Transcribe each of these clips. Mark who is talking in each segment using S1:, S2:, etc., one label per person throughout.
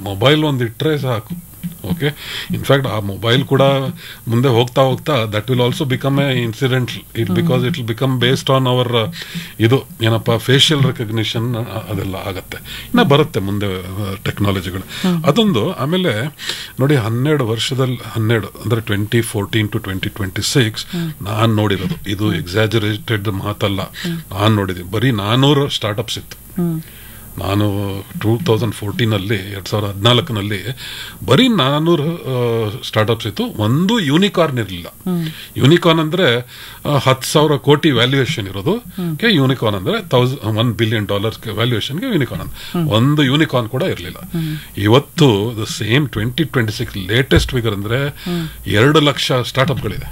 S1: Mobile ಒಂದು ಇಟ್ಟರೆ ಸಾಕು ಓಕೆ ಇನ್ಫ್ಯಾಕ್ಟ್ ಆ ಮೊಬೈಲ್ ಕೂಡ ಮುಂದೆ ಹೋಗ್ತಾ ಹೋಗ್ತಾ that will also become a incident it because it will become based on our ಇದು ಏನಪ್ಪ ಫೇಶಿಯಲ್ ರೆಕಗ್ನಿಷನ್ ಅದೆಲ್ಲ ಆಗತ್ತೆ ಇನ್ನ ಬರುತ್ತೆ ಮುಂದೆ ಟೆಕ್ನಾಲಜಿಗಳು ಅದೊಂದು ಆಮೇಲೆ ನೋಡಿ ಹನ್ನೆರಡು ವರ್ಷದಲ್ಲಿ ಹನ್ನೆರಡು ಅಂದ್ರೆ twenty fourteen to twenty twenty six ನಾನು ನೋಡಿರೋದು ಇದು ಎಕ್ಸಾಜರೇಟೆಡ್ ಮಾತಲ್ಲ ನಾನು ನೋಡಿದ್ದೀನಿ ಬರೀ ನಾನೂರು ಸ್ಟಾರ್ಟಪ್ಸ್ ಇತ್ತು ನಾನು ಟೂ ತೌಸಂಡ್ ಫೋರ್ಟೀನಲ್ಲಿ ಎರಡು ಸಾವಿರದ ಹದಿನಾಲ್ಕನಲ್ಲಿ ಬರೀ ನಾನ್ನೂರು ಸ್ಟಾರ್ಟಪ್ಸ್ ಇತ್ತು ಒಂದು ಯೂನಿಕಾರ್ನ್ ಇರಲಿಲ್ಲ ಯೂನಿಕಾರ್ನ್ ಅಂದ್ರೆ ಹತ್ತು ಸಾವಿರ ಕೋಟಿ ವ್ಯಾಲ್ಯೂಯೇಷನ್ ಇರೋದು ಕೆ ಯೂನಿಕಾರ್ನ್ ಅಂದ್ರೆ ತೌಸ್ ಒನ್ ಬಿಲಿಯನ್ ಡಾಲರ್ಸ್ ವ್ಯಾಲ್ಯೂಯೇಷನ್ಗೆ ಯೂನಿಕಾರ್ನ್ ಅಂತ ಒಂದು ಯೂನಿಕಾರ್ನ್ ಕೂಡ ಇರಲಿಲ್ಲ ಇವತ್ತು the same twenty twenty six latest figure ಅಂದ್ರೆ ಎರಡು ಲಕ್ಷ ಸ್ಟಾರ್ಟಪ್ಗಳಿದೆ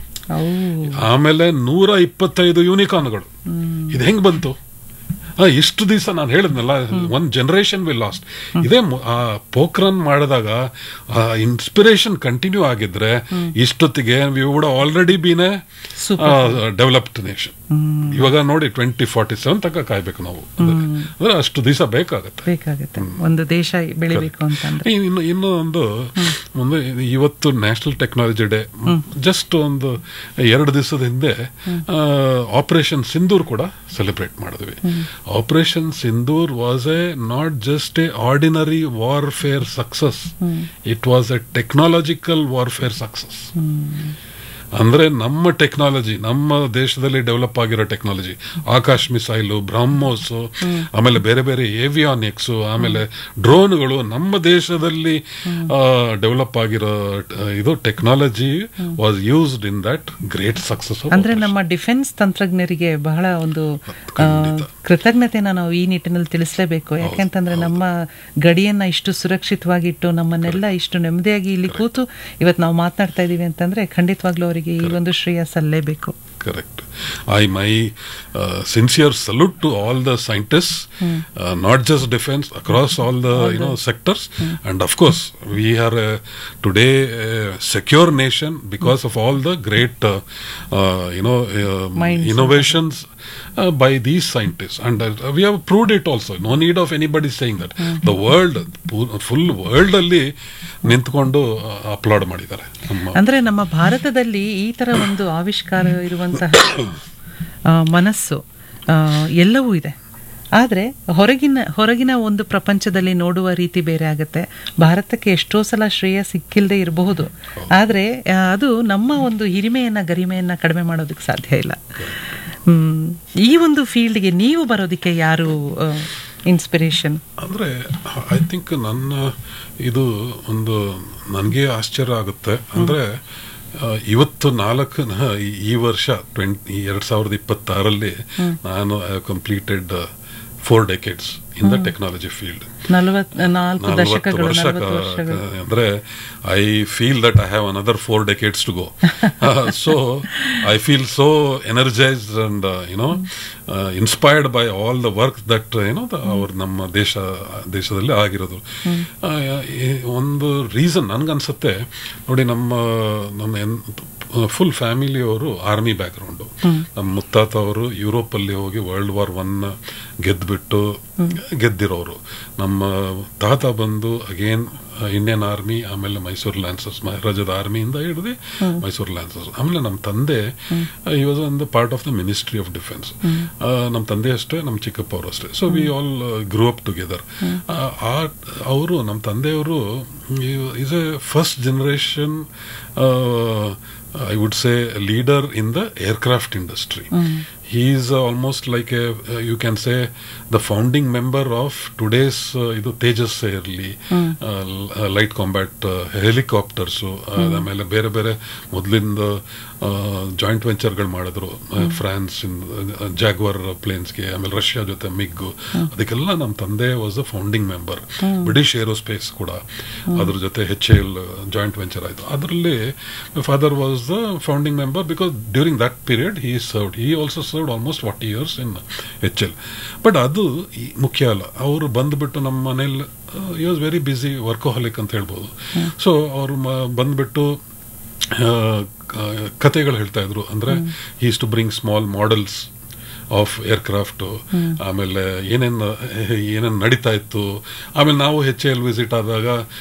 S1: ಆಮೇಲೆ ನೂರ ಇಪ್ಪತ್ತೈದು ಯೂನಿಕಾರ್ನ್ಗಳು ಇದು ಹೆಂಗ್ ಬಂತು ಆ, ಇಷ್ಟು ದಿವಸ ನಾನು ಹೇಳಿದ್ನಲ್ಲ ಒಂದ್ ಜನರೇಷನ್ ವಿಲ್ ಲಾಸ್ಟ್ ಇದೇ ಮು- ಆ ಪೋಖ್ರನ್ ಮಾಡಿದಾಗ ಇನ್ಸ್ಪಿರೇಷನ್ ಕಂಟಿನ್ಯೂ ಆಗಿದ್ರೆ ಇಷ್ಟೊತ್ತಿಗೆ we would already been a developed nation ಇವಾಗ ನೋಡಿ ಟ್ವೆಂಟಿ ಫಾರ್ಟಿ ಸೆವೆನ್ ತನಕ ಕಾಯ್ಬೇಕು ನಾವು ಅಂದ್ರೆ ಅಷ್ಟು ದಿವಸ ಬೇಕಾಗತ್ತೆ
S2: ಬೇಕಾಗುತ್ತೆ ಒಂದು ದೇಶ ಬೆಳಿಬೇಕು ಅಂತಂದ್ರೆ
S1: ಇನ್ನು ಇನ್ನು ಒಂದು ಒಂದು ಇವತ್ತು ನ್ಯಾಷನಲ್ ಟೆಕ್ನಾಲಜಿ ಡೇ ಜಸ್ಟ್ ಒಂದು ಎರಡು ದಿವಸದ ಹಿಂದೆ ಆಪರೇಷನ್ ಸಿಂಧೂರ್ ಕೂಡ ಸೆಲೆಬ್ರೇಟ್ ಮಾಡಿದ್ವಿ operation Sindoor was a not just a ordinary warfare success it was a technological warfare success ಅಂದ್ರೆ ನಮ್ಮ ಟೆಕ್ನಾಲಜಿ ನಮ್ಮ ದೇಶದಲ್ಲಿ ಡೆವಲಪ್ ಆಗಿರೋ ಟೆಕ್ನಾಲಜಿ ಆಕಾಶ್ ಮಿಸೈಲು ಬ್ರಹ್ಮೋಸ್ ಆಮೇಲೆ ಬೇರೆ ಬೇರೆ ಏವಿಯಾನಿಕ್ಸ್ ಆಮೇಲೆ ಡ್ರೋನ್ಗಳು ನಮ್ಮ ದೇಶದಲ್ಲಿ ಡೆವಲಪ್ ಆಗಿರೋ ಆ, ಇದು technology was used in that great success
S2: ಅಂದ್ರೆ ನಮ್ಮ ಡಿಫೆನ್ಸ್ ತಂತ್ರಜ್ಞರಿಗೆ ಬಹಳ ಒಂದು ಆ, ಕೃತಜ್ಞತೆನ ನಾವು ಈ ನಿಟ್ಟಿನಲ್ಲಿ ತಿಳಿಸಲೇಬೇಕು ಯಾಕೆಂತಂದ್ರೆ ನಮ್ಮ ಗಡಿಯನ್ನ ಇಷ್ಟು ಸುರಕ್ಷಿತವಾಗಿಟ್ಟು ನಮ್ಮನ್ನೆಲ್ಲ ಇಷ್ಟು ನೆಮ್ಮದಿಯಾಗಿ ಇಲ್ಲಿ ಕೂತು ಇವತ್ತು ನಾವು ಮಾತನಾಡ್ತಾ ಇದೀವಿ ಅಂತಂದ್ರೆ ಖಂಡಿತವಾಗ್ಲೂ ಅವರಿಗೆ ಈ ಒಂದು ಶ್ರೇಯ ಸಲ್ಲಲೇಬೇಕು
S1: correct i my uh, sincere salute to all the scientists uh, not just defense across all the you know sectors and of course we are uh, today a secure nation because of all the great uh, uh, you know uh,
S2: Minds.
S1: innovations uh, by these scientists and uh, we have proved it also no need of anybody saying that the world full world ಅಲ್ಲಿ ನಿಂತ್ಕೊಂಡು upload ಮಾಡಿದ್ದಾರೆ ನಮ್ಮ
S2: ಅಂದ್ರೆ ನಮ್ಮ ಭಾರತದಲ್ಲಿ ಈ ತರ ಒಂದು ಆವಿಷ್ಕಾರ ಇರುವಂತಹ ಆ, ಮನಸ್ಸು ಆ, ಎಲ್ಲವೂ ಇದೆ ಆದರೆ ಹೊರಗಿನ ಹೊರಗಿನ ಒಂದು ಪ್ರಪಂಚದಲ್ಲಿ ನೋಡುವ ರೀತಿ ಬೇರೆ ಆಗುತ್ತೆ ಭಾರತಕ್ಕೆ ಎಷ್ಟೋ ಸಲ ಶ್ರೇಯ ಸಿಕ್ಕಿಲ್ಲದೆ ಇರಬಹುದು ಆದರೆ ಆ, ಅದು ನಮ್ಮ ಒಂದು ಹಿರಿಮೆಯನ್ನ ಗರಿಮೆಯನ್ನ ಕಡಿಮೆ ಮಾಡೋದಕ್ಕೆ ಸಾಧ್ಯ ಇಲ್ಲ ಹ್ಮ್ ಈ ಒಂದು ಫೀಲ್ಡ್ಗೆ ನೀವು ಬರೋದಕ್ಕೆ ಯಾರು ಇನ್ಸ್ಪಿರೇಷನ್
S1: ಅಂದ್ರೆ ಐ ಥಿಂಕ್ ನನ್ನ ಇದು ಒಂದು ನನಗೆ ಆಶ್ಚರ್ಯ ಆಗುತ್ತೆ ಅಂದ್ರೆ ಆ, ಇವತ್ತು ನಾಲ್ಕು ನ- ಈ- ಈ ವರ್ಷ ಟ್ವೆಂಟಿ ಎರಡ್ ಸಾವಿರದ ಇಪ್ಪತ್ತಾರಲ್ಲಿ ನಾನು completed four decades in the technology field
S2: ನಲವತ್ ನಾಲ್ಕು
S1: ನಲವತ್ತು
S2: ದಶಕಗಳು
S1: ವರ್ಷ
S2: ನಲವತ್ತು ವರ್ಷಗಳು
S1: ಅಂದ್ರೆ I feel that I have another four decades to go so I feel so energised and you know inspired by all the work that ಏನೋ ಅವ್ರ ನಮ್ಮ ದೇಶ ದೇಶದಲ್ಲಿ ಆಗಿರೋದು ಆ, ಈ ಒಂದು ರೀಸನ್ ನನ್ಗನ್ಸುತ್ತೆ ನೋಡಿ ನಮ್ಮ ನಮ್ಮ ಫುಲ್ ಫ್ಯಾಮಿಲಿಯವರು ಆರ್ಮಿ ಬ್ಯಾಕ್ಗ್ರೌಂಡು ನಮ್ಮ ಮುತ್ತಾತ ಅವರು ಯುರೋಪ್ ಅಲ್ಲಿ ಹೋಗಿ ವರ್ಲ್ಡ್ ವಾರ್ ಒನ್ ಗೆದ್ಬಿಟ್ಟು ಗೆದ್ದಿರೋರು ನಮ್ಮ ತಾತ ಬಂದು ಅಗೇನ್ ಇಂಡಿಯನ್ ಆರ್ಮಿ ಆಮೇಲೆ ಮೈಸೂರು ಲ್ಯಾನ್ಸರ್ಸ್ ಮಹಾರಾಜದ ಆರ್ಮಿಯಿಂದ ಹಿಡಿದು ಮೈಸೂರು ಲ್ಯಾನ್ಸರ್ಸ್ ಆಮೇಲೆ ನಮ್ಮ ತಂದೆ ಈ ವಾಸ್ ಒಂದು part of the ministry of defence ನಮ್ಮ ತಂದೆ ಅಷ್ಟೇ ನಮ್ಮ ಚಿಕ್ಕಪ್ಪ ಅವರು ಅಷ್ಟೇ so we all grew up together ಆ ಅವರು ನಮ್ಮ ತಂದೆಯವರು is a first generation I would say a leader in the aircraft industry. He is uh, almost like a, uh, you can say, the founding member of today's uh, ಇದು Tejas early light combat helicopters ಆಮೇಲೆ ಬೇರೆ ಬೇರೆ ಮೊದಲಿಂದ joint ವೆಂಚರ್ಗಳು ಮಾಡಿದ್ರು France jaguar ಪ್ಲೇನ್ಸ್ಗೆ ಆಮೇಲೆ Russia ಜೊತೆ MiG ಅದಕ್ಕೆಲ್ಲ ನಮ್ಮ ತಂದೆ was the founding member British Aerospace ಕೂಡ ಅದ್ರ ಜೊತೆ ಹೆಚ್ ಎಲ್ ಜಾಯಿಂಟ್ ವೆಂಚರ್ ಆಯಿತು ಅದರಲ್ಲಿ father was the founding member because during that period he served he also served almost forty years in H L but ಅದು ಈ ಮುಖ್ಯ ಅಲ್ಲ ಅವರು ಬಂದ್ಬಿಟ್ಟು ನಮ್ಮ ಮನೇಲಿ ಈ ವಾಸ್ ವೆರಿ ಬ್ಯುಸಿ ವರ್ಕೋಹಾಲಿಕ್ ಅಂತ ಹೇಳ್ಬೋದು ಸೊ ಅವರು ಬಂದ್ಬಿಟ್ಟು ಆ, ಕ- ಕತೆಗಳು ಹೇಳ್ತಾ ಇದ್ರು ಅಂದ್ರೆ is to bring small models of aircraft ಆಮೇಲೆ ಏನೇನು ಏನೇನು ನಡೀತಾ ಇತ್ತು ಆಮೇಲೆ ನಾವು ಹೆಚ್ ಎಲ್ ವಿಸಿಟ್ ಆದಾಗ